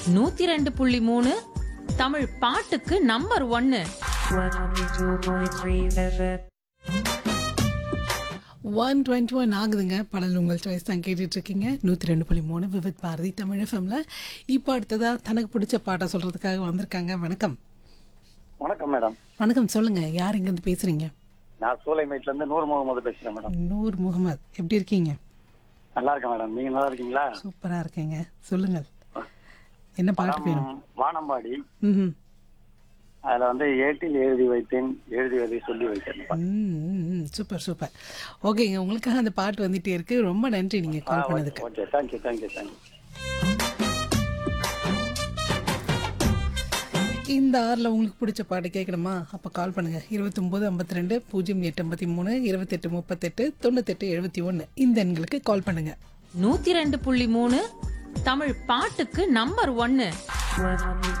நூத்தி ரெண்டு புள்ளி மூணு தமிழ் பாட்டுக்கு நம்பர் ஒன்னு 102.3 FM. ஒன் டுவெண்ட்டி ஒன் ஆகுதுங்க பாடல் உங்கள் சாய்ஸ் தான் கேட்டுட்டு இருக்கீங்க நூற்றி ரெண்டு புள்ளி மூணு விவித் பாரதி தமிழ் எஃப்எம்ல இப்போ அடுத்ததா தனக்கு பிடிச்ச பாட்டை சொல்றதுக்காக வந்திருக்காங்க வணக்கம் வணக்கம் மேடம் வணக்கம் சொல்லுங்க யார் இங்கேருந்து பேசுறீங்க நான் சூளைமேட்ல இருந்து நூறு முகமது பேசுறேன் மேடம் நூர் முகமது எப்படி இருக்கீங்க நல்லா இருக்கேன் மேடம் நீங்க நல்லா இருக்கீங்களா சூப்பரா இருக்கீங்க சொல்லுங்கள் என்ன பாட்டு வேணும் படம் வானம்பாடி ம் அதுல வந்து ஏட்டில் எழுதி வைத்தேன் எழுதியதை சொல்லி வைத்தேன் ம் சூப்பர் சூப்பர் ஓகேங்க உங்களுக்காக அந்த பாட்டு வந்துட்டே இருக்கு ரொம்ப நன்றி நீங்க கால் பண்ணதுக்கு ஓகே தேங்க்யூ தேங்க்யூ தேங்க்யூ இந்த ஆறில் உங்களுக்கு பிடிச்ச பாட்டு கேட்கணுமா அப்போ கால் பண்ணுங்க இருபத்தொம்போது ஐம்பத்தி ரெண்டு பூஜ்ஜியம் எட்டு ஐம்பத்தி மூணு இருபத்தெட்டு முப்பத்தெட்டு தொண்ணூத்தெட்டு எழுபத்தி ஒன்று இந்த எண்களுக்கு கால் பண்ணுங்க நூத்தி ரெண்டு புள்ளி மூணு தமிழ் பாட்டுக்கு நம்பர் ஒன்னு 102.3